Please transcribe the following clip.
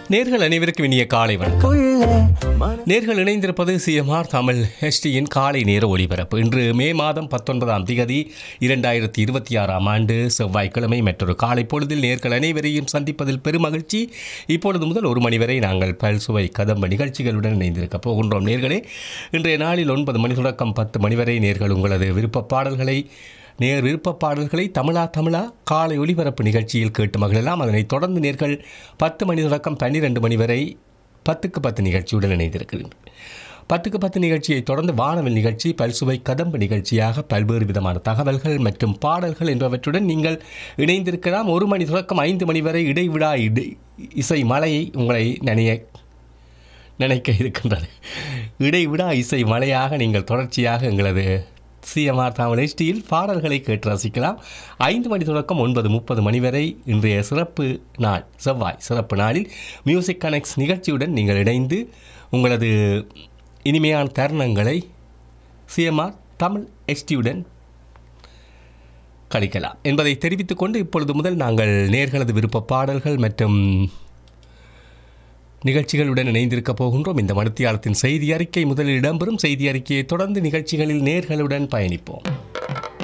நேர்கள் அனைவருக்கும் இனிய காலை வணக்கம் நேர்கள் இணைந்திருப்பது சிஎம்ஆர் தமிழ் ஹெச்டியின் காலை நேர ஒளிபரப்பு இன்று மே மாதம் பத்தொன்பதாம் திகதி இரண்டாயிரத்தி இருபத்தி ஆறாம் ஆண்டு செவ்வாய்க்கிழமை மற்றொரு காலை பொழுதில் நேர்கள் அனைவரையும் சந்திப்பதில் பெருமகிழ்ச்சி இப்பொழுது முதல் ஒரு மணி வரை நாங்கள் பல்சுவை கதம்ப நிகழ்ச்சிகளுடன் இணைந்திருக்கப் போகின்றோம் நேர்களே இன்றைய நாளில் ஒன்பது மணி தொடக்கம் பத்து மணி வரை நேர்கள் உங்களது விருப்ப பாடல்களை நேர் விருப்ப பாடல்களை தமிழா தமிழா காலை ஒளிபரப்பு நிகழ்ச்சியில் கேட்டு மகிழலாம் அதனைத் தொடர்ந்து நேர்கள் பத்து மணி தொடக்கம் பன்னிரெண்டு மணி வரை பத்துக்கு பத்து நிகழ்ச்சியுடன் இணைந்திருக்கிறேன் பத்துக்கு பத்து நிகழ்ச்சியை தொடர்ந்து வானவில் நிகழ்ச்சி பல்சுவை கதம்பு நிகழ்ச்சியாக பல்வேறு விதமான தகவல்கள் மற்றும் பாடல்கள் என்பவற்றுடன் நீங்கள் இணைந்திருக்கலாம் ஒரு மணி தொடக்கம் ஐந்து மணி வரை இடைவிடா இடை இசை மலையை உங்களை நினைய நினைக்க இருக்கின்றது இடைவிடா இசை மலையாக நீங்கள் தொடர்ச்சியாக எங்களது சிஎம்ஆர் தமிழ் ஹெச்டியில் பாடல்களை கேட்டு ரசிக்கலாம் ஐந்து மணி தொடக்கம் ஒன்பது முப்பது மணி வரை இன்றைய சிறப்பு நாள் செவ்வாய் சிறப்பு நாளில் மியூசிக் கனெக்ட்ஸ் நிகழ்ச்சியுடன் நீங்கள் இணைந்து உங்களது இனிமையான தருணங்களை சிஎம்ஆர் தமிழ் ஹெச்டியுடன் கழிக்கலாம் என்பதை தெரிவித்துக் கொண்டு இப்பொழுது முதல் நாங்கள் நேர்களது விருப்ப பாடல்கள் மற்றும் நிகழ்ச்சிகளுடன் இணைந்திருக்க போகின்றோம் இந்த மணித்தியாலத்தின் செய்தி அறிக்கை முதலில் இடம்பெறும் செய்தி அறிக்கையை தொடர்ந்து நிகழ்ச்சிகளில் நேர்களுடன் பயணிப்போம்